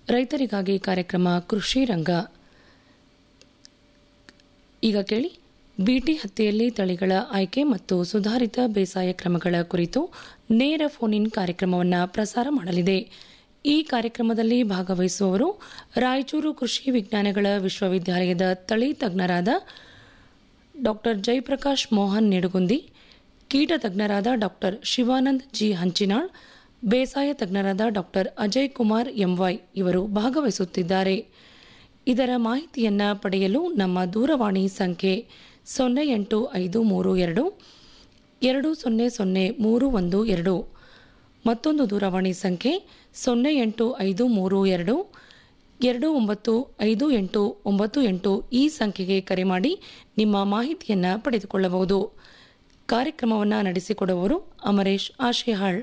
ರೈತರಿಗಾಗಿ ಕಾರ್ಯಕ್ರಮ ಕೃಷಿ ರಂಗ ಈಗ ಕೇಳಿ ಬಿಟಿ ಹತ್ತಿಯಲ್ಲಿ ತಳಿಗಳ ಆಯ್ಕೆ ಮತ್ತು ಸುಧಾರಿತ ಬೇಸಾಯ ಕ್ರಮಗಳ ಕುರಿತು ನೇರ ಫೋನ್ ಇನ್ ಕಾರ್ಯಕ್ರಮವನ್ನು ಪ್ರಸಾರ ಮಾಡಲಿದೆ ಈ ಕಾರ್ಯಕ್ರಮದಲ್ಲಿ ಭಾಗವಹಿಸುವವರು ರಾಯಚೂರು ಕೃಷಿ ವಿಜ್ಞಾನಗಳ ವಿಶ್ವವಿದ್ಯಾಲಯದ ತಳಿ ತಜ್ಞರಾದ ಡಾಕ್ಟರ್ ಜಯಪ್ರಕಾಶ್ ಮೋಹನ್ ನಿಡುಗುಂದಿ ಕೀಟ ತಜ್ಞರಾದ ಡಾಕ್ಟರ್ ಶಿವಾನಂದ್ ಜಿ ಹಂಚಿನಾಳ್ ಬೇಸಾಯ ತಜ್ಞರಾದ ಡಾಕ್ಟರ್ ಅಜಯ್ ಕುಮಾರ್ ಎಂವೈ ಇವರು ಭಾಗವಹಿಸುತ್ತಿದ್ದಾರೆ ಇದರ ಮಾಹಿತಿಯನ್ನ ಪಡೆಯಲು ನಮ್ಮ ದೂರವಾಣಿ ಸಂಖ್ಯೆ ಸೊನ್ನೆ ಎಂಟು ಐದು ಮೂರು ಎರಡು ಎರಡು ಸೊನ್ನೆ ಸೊನ್ನೆ ಮೂರು ಒಂದು ಎರಡು ಮತ್ತೊಂದು ದೂರವಾಣಿ ಸಂಖ್ಯೆ ಸೊನ್ನೆ ಎಂಟು ಐದು ಮೂರು ಎರಡು ಎರಡು ಒಂಬತ್ತು ಐದು ಎಂಟು ಒಂಬತ್ತು ಎಂಟು ಈ ಸಂಖ್ಯೆಗೆ ಕರೆ ಮಾಡಿ ನಿಮ್ಮ ಮಾಹಿತಿಯನ್ನು ಪಡೆದುಕೊಳ್ಳಬಹುದು ಕಾರ್ಯಕ್ರಮವನ್ನು ನಡೆಸಿಕೊಡುವವರು ಅಮರೇಶ್ ಆಶಿಹಾಳ್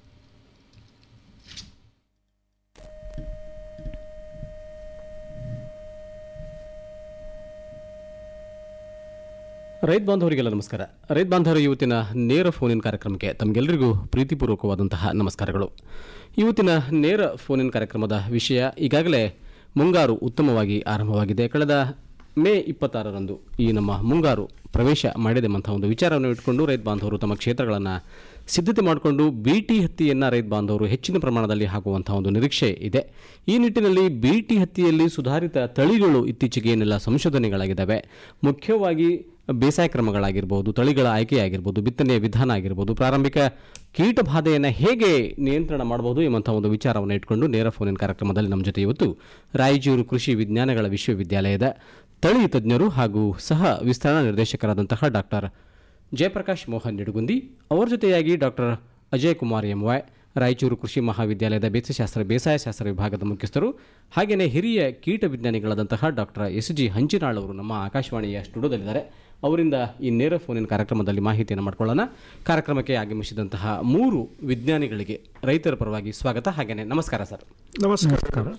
ರೈತ ಬಾಂಧವರಿಗೆಲ್ಲ ನಮಸ್ಕಾರ ರೈತ ಬಾಂಧವರು ಇವತ್ತಿನ ನೇರ ಫೋನಿನ್ ಕಾರ್ಯಕ್ರಮಕ್ಕೆ ತಮಗೆಲ್ಲರಿಗೂ ಪ್ರೀತಿಪೂರ್ವಕವಾದಂತಹ ನಮಸ್ಕಾರಗಳು ಇವತ್ತಿನ ನೇರ ಫೋನಿನ್ ಕಾರ್ಯಕ್ರಮದ ವಿಷಯ ಈಗಾಗಲೇ ಮುಂಗಾರು ಉತ್ತಮವಾಗಿ ಆರಂಭವಾಗಿದೆ ಕಳೆದ ಮೇ ಇಪ್ಪತ್ತಾರರಂದು ಈ ನಮ್ಮ ಮುಂಗಾರು ಪ್ರವೇಶ ಮಾಡಿದೆ ಎಂಬಂತಹ ಒಂದು ವಿಚಾರವನ್ನು ಇಟ್ಕೊಂಡು ರೈತ ಬಾಂಧವರು ತಮ್ಮ ಕ್ಷೇತ್ರಗಳನ್ನು ಸಿದ್ಧತೆ ಮಾಡಿಕೊಂಡು ಬಿಟಿ ಹತ್ತಿಯನ್ನು ರೈತ ಬಾಂಧವರು ಹೆಚ್ಚಿನ ಪ್ರಮಾಣದಲ್ಲಿ ಹಾಕುವಂತಹ ಒಂದು ನಿರೀಕ್ಷೆ ಇದೆ ಈ ನಿಟ್ಟಿನಲ್ಲಿ ಬಿಟಿ ಹತ್ತಿಯಲ್ಲಿ ಸುಧಾರಿತ ತಳಿಗಳು ಇತ್ತೀಚೆಗೆ ಏನೆಲ್ಲ ಸಂಶೋಧನೆಗಳಾಗಿದ್ದಾವೆ ಮುಖ್ಯವಾಗಿ ಬೇಸಾಯ ಕ್ರಮಗಳಾಗಿರ್ಬೋದು ತಳಿಗಳ ಆಯ್ಕೆಯಾಗಿರ್ಬೋದು ಬಿತ್ತನೆಯ ವಿಧಾನ ಆಗಿರ್ಬೋದು ಪ್ರಾರಂಭಿಕ ಕೀಟ ಬಾಧೆಯನ್ನು ಹೇಗೆ ನಿಯಂತ್ರಣ ಮಾಡಬಹುದು ಎಂಬಂಥ ಒಂದು ವಿಚಾರವನ್ನು ಇಟ್ಕೊಂಡು ನೇರ ಫೋನಿನ ಕಾರ್ಯಕ್ರಮದಲ್ಲಿ ನಮ್ಮ ಜೊತೆ ಇವತ್ತು ರಾಯಚೂರು ಕೃಷಿ ವಿಜ್ಞಾನಗಳ ವಿಶ್ವವಿದ್ಯಾಲಯದ ತಳಿ ತಜ್ಞರು ಹಾಗೂ ಸಹ ವಿಸ್ತರಣಾ ನಿರ್ದೇಶಕರಾದಂತಹ ಡಾಕ್ಟರ್ ಜಯಪ್ರಕಾಶ್ ಮೋಹನ್ ನಿಡುಗುಂದಿ ಅವರ ಜೊತೆಯಾಗಿ ಡಾಕ್ಟರ್ ಅಜಯ್ ಕುಮಾರ್ ಎಂವಾಯ್ ರಾಯಚೂರು ಕೃಷಿ ಮಹಾವಿದ್ಯಾಲಯದ ಬೇಸಾಯಶಾಸ್ತ್ರ ಬೇಸಾಯಶಾಸ್ತ್ರ ವಿಭಾಗದ ಮುಖ್ಯಸ್ಥರು ಹಾಗೆಯೇ ಹಿರಿಯ ಕೀಟ ವಿಜ್ಞಾನಿಗಳಾದಂತಹ ಡಾಕ್ಟರ್ ಎಸ್ ಜಿ ಹಂಚಿನಾಳ್ ಅವರು ನಮ್ಮ ಆಕಾಶವಾಣಿಯ ಸ್ಟುಡಿಯೋದಲ್ಲಿದ್ದಾರೆ ಅವರಿಂದ ಈ ನೇರ ಫೋನಿನ ಕಾರ್ಯಕ್ರಮದಲ್ಲಿ ಮಾಹಿತಿಯನ್ನು ಮಾಡ್ಕೊಳ್ಳೋಣ ಕಾರ್ಯಕ್ರಮಕ್ಕೆ ಆಗಮಿಸಿದಂತಹ ಮೂರು ವಿಜ್ಞಾನಿಗಳಿಗೆ ರೈತರ ಪರವಾಗಿ ಸ್ವಾಗತ ಹಾಗೆಯೇ ನಮಸ್ಕಾರ ಸರ್ ನಮಸ್ಕಾರ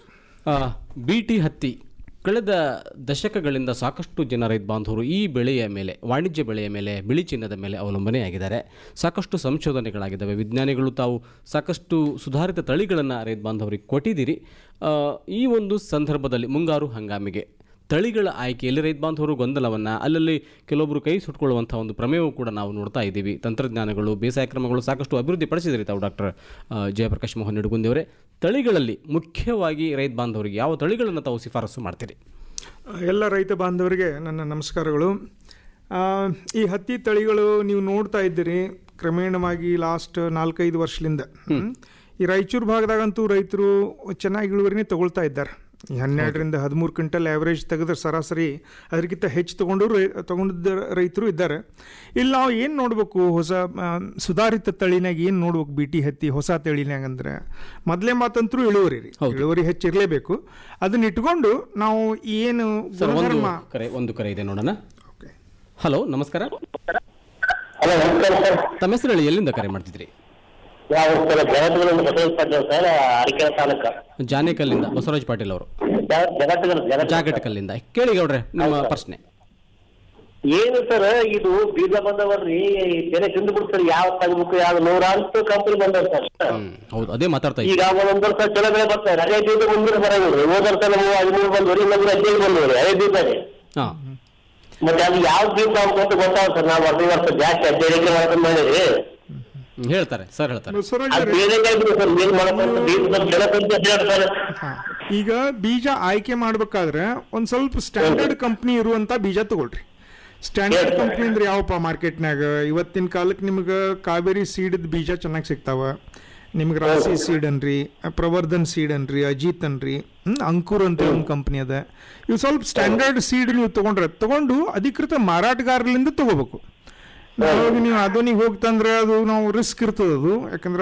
ಬಿ ಟಿ ಹತ್ತಿ ಕಳೆದ ದಶಕಗಳಿಂದ ಸಾಕಷ್ಟು ಜನ ರೈತ ಬಾಂಧವರು ಈ ಬೆಳೆಯ ಮೇಲೆ ವಾಣಿಜ್ಯ ಬೆಳೆಯ ಮೇಲೆ ಬಿಳಿ ಚಿನ್ನದ ಮೇಲೆ ಅವಲಂಬನೆಯಾಗಿದ್ದಾರೆ ಸಾಕಷ್ಟು ಸಂಶೋಧನೆಗಳಾಗಿದ್ದಾವೆ ವಿಜ್ಞಾನಿಗಳು ತಾವು ಸಾಕಷ್ಟು ಸುಧಾರಿತ ತಳಿಗಳನ್ನು ರೈತ ಬಾಂಧವರಿಗೆ ಕೊಟ್ಟಿದ್ದೀರಿ ಆ, ಈ ಒಂದು ಸಂದರ್ಭದಲ್ಲಿ ಮುಂಗಾರು ಹಂಗಾಮಿಗೆ ತಳಿಗಳ ಆಯ್ಕೆಯಲ್ಲಿ ರೈತ ಬಾಂಧವರು ಗೊಂದಲವನ್ನು ಅಲ್ಲಲ್ಲಿ ಕೆಲವೊಬ್ಬರು ಕೈ ಸುಟ್ಕೊಳ್ಳುವಂಥ ಒಂದು ಪ್ರಮೇಯವು ಕೂಡ ನಾವು ನೋಡ್ತಾ ಇದ್ದೀವಿ ತಂತ್ರಜ್ಞಾನಗಳು ಬೇಸಾಯ ಕ್ರಮಗಳು ಸಾಕಷ್ಟು ಅಭಿವೃದ್ಧಿ ಪಡಿಸಿದ್ರಿ ತಾವು ಡಾಕ್ಟರ್ ಜಯಪ್ರಕಾಶ್ ಮೋಹನ್ ನಿಡುಗುಂದಿ ಅವರೇ ತಳಿಗಳಲ್ಲಿ ಮುಖ್ಯವಾಗಿ ರೈತ ಬಾಂಧವರಿಗೆ ಯಾವ ತಳಿಗಳನ್ನು ತಾವು ಶಿಫಾರಸು ಮಾಡ್ತೀರಿ ಎಲ್ಲ ರೈತ ಬಾಂಧವರಿಗೆ ನನ್ನ ನಮಸ್ಕಾರಗಳು ಆ, ಈ ಹತ್ತಿ ತಳಿಗಳು ನೀವು ನೋಡ್ತಾ ಇದ್ದೀರಿ ಕ್ರಮೇಣವಾಗಿ ಲಾಸ್ಟ್ ನಾಲ್ಕೈದು ವರ್ಷದಿಂದ ಹ್ಮ್. ಈ ರಾಯಚೂರು ಭಾಗದಾಗಂತೂ ರೈತರು ಚೆನ್ನಾಗಿ ಇಳುವರಿನೇ ತಗೊಳ್ತಾ ಇದ್ದಾರೆ ಈ ಹನ್ನೆರಡರಿಂದ ಹದಿಮೂರು ಕ್ವಿಂಟಲ್ ಆ್ಯಾವ್ರೇಜ್ ತೆಗೆದ್ರೆ ಸರಾಸರಿ ಅದಕ್ಕಿಂತ ಹೆಚ್ಚು ತಗೊಂಡು ರೈ ತಗೊಂಡಿದ್ದ ರೈತರು ಇದ್ದಾರೆ ಇಲ್ಲಿ ನಾವು ಏನು ನೋಡಬೇಕು ಹೊಸ ಆ, ಸುಧಾರಿತ ತಳಿನಾಗ ಏನು ನೋಡ್ಬೇಕು ಬಿ ಟಿ ಹತ್ತಿ ಹೊಸ ತಳಿನಾಗ ಅಂದ್ರೆ ಮೊದಲೇ ಮಾತಂತರೂ ಇಳುವರಿ ರೀ ಇಳುವರಿ ಹೆಚ್ಚಿರಲೇಬೇಕು ಅದನ್ನ ಇಟ್ಕೊಂಡು ನಾವು ಏನು ಸರ್ ಒಂದು ಗುಣಧರ್ಮ ಕರೆ ಒಂದು ಕರೆ ಇದೆ ನೋಡೋಣ ಓಕೆ ಹಲೋ ನಮಸ್ಕಾರ ಹಲೋ ನಮಸ್ಕಾರ ಸರ್ ತಮ್ಮ ಹೆಸರು ಹೇಳಿ ಎಲ್ಲಿಂದ ಕರೆ ಮಾಡ್ತಿದ್ರಿ ನಾವು ಸರ್ ಜಗತ್ತುಗಳಿಂದ ಬಸವರಾಜ ಪಾಟೀಲ್ ಸರ್ ಅರಕೆರೆ ತಾಲೂಕ ಜಾನೇಕಲ್ಲಿಂದ ಬಸವರಾಜ್ ಪಾಟೀಲ್ ಅವರು ಜಗ- ಜಗತ್ತುಗಳು ಜಗತ್ತು ಜಾಗಟಕಲ್ಲಿಂದ ಕೇಳಿ ಗೌಡ್ರೆ ನಿಮ್ಮ ಪ್ರಶ್ನೆ ಏನು ಸರ್ ಇದು ಬೀಜ ಬಂದವಲ್ರಿ ಬೇರೆ ತಿಂದು ಬಿಡ್ತಾರೆ ಯಾವ ತೆಗಿಬೇಕು ಯಾವ ನೂರಾರು ಕಂಪನಿ ಬಂದವ ಸರ್ ಹ್ಮ್ ಹೌದು ಅದೇ ಮಾತಾಡ್ತಾ ಇದ್ದೀನಿ ಈಗ ಒಂದೊಂದ್ ವರ್ಷ ಚಲೋ ಬೆಳೆ ಬರ್ತಾರೆ ಅದೇ ಬೀಜ ಮುಂದಿನ ಬರಂಗಿಲ್ಲ ಹೋದ ವರ್ಷ ನಾವು ಹದಿಮೂರು ಬಂದ್ರಿ ಇನ್ನೊಂದು ಹದಿನೈದು ಬಂದ್ರಿ ಅದೇ ಬೀಜನೇ ಹಾಂ ಮತ್ತೆ ಅದು ಯಾವ ಬೀಜ ಅಂತ ಗೊತ್ತಾಗ ಸರ್ ನಾವು ವರ್ಷ ವರ್ಷ ಜಾಸ್ತಿ ಹದಿನೈದು ಮಾಡ್ಕೊಂಡು ಮಾಡಿದ್ರಿ ಹೇಳ್ತಾರೆ ಸರ್ ಹೇಳ್ತಾರೆ ಬಸವರಾಜ್ ಅದು ಅವರೇ, ಬೇರೆ ಬಿಡಿ ಸರ್ ಏನ್ ಮಾಡಬೇಕು ಬೀಜ ಸ್ವಲ್ಪ ಜನ ಸಂಖ್ಯೆ ಹೇಳ್ತಾರೆ ಹಾ. ಈಗ ಬೀಜ ಆಯ್ಕೆ ಮಾಡ್ಬೇಕಾದ್ರೆ ಒಂದ್ ಸ್ವಲ್ಪ ಸ್ಟ್ಯಾಂಡರ್ಡ್ ಕಂಪ್ನಿ ಇರುವಂತ ಬೀಜ ತಗೊಳ್ರಿ ಸ್ಟ್ಯಾಂಡರ್ಡ್ ಕಂಪ್ನಿ ಅಂದ್ರೆ ಯಾವಪ್ಪ ಮಾರ್ಕೆಟ್ನಾಗ ಇವತ್ತಿನ ಕಾಲಕ್ಕೆ ನಿಮ್ಗೆ ಕಾವೇರಿ ಸೀಡ್ ಬೀಜ ಚೆನ್ನಾಗಿ ಸಿಗ್ತಾವ ನಿಮ್ಗೆ ರಾಸಿ ಸೀಡ್ ಅನ್ರಿ ಪ್ರವರ್ಧನ್ ಸೀಡ್ ಅನ್ರಿ ಅಜಿತ್ ಅನ್ರಿ ಹ್ಮ್, ಅಂಕುರ್ ಅಂತ ಒಂದು ಕಂಪ್ನಿ ಅದ ಇವು ಸ್ವಲ್ಪ ಸ್ಟ್ಯಾಂಡರ್ಡ್ ಸೀಡ್ ನೀವು ತಗೊಂಡ್ರೆ ತಗೊಂಡು ಅಧಿಕೃತ ಮಾರಾಟಗಾರರಿಂದ ತಗೋಬೇಕು ನಾವಾಗ ನೀವು ಆಧುನಿಕ ಹೋಗ್ತಂದ್ರೆ ಅದು ನಾವು ರಿಸ್ಕ್ ಇರ್ತದೆ ಅದು ಯಾಕಂದ್ರೆ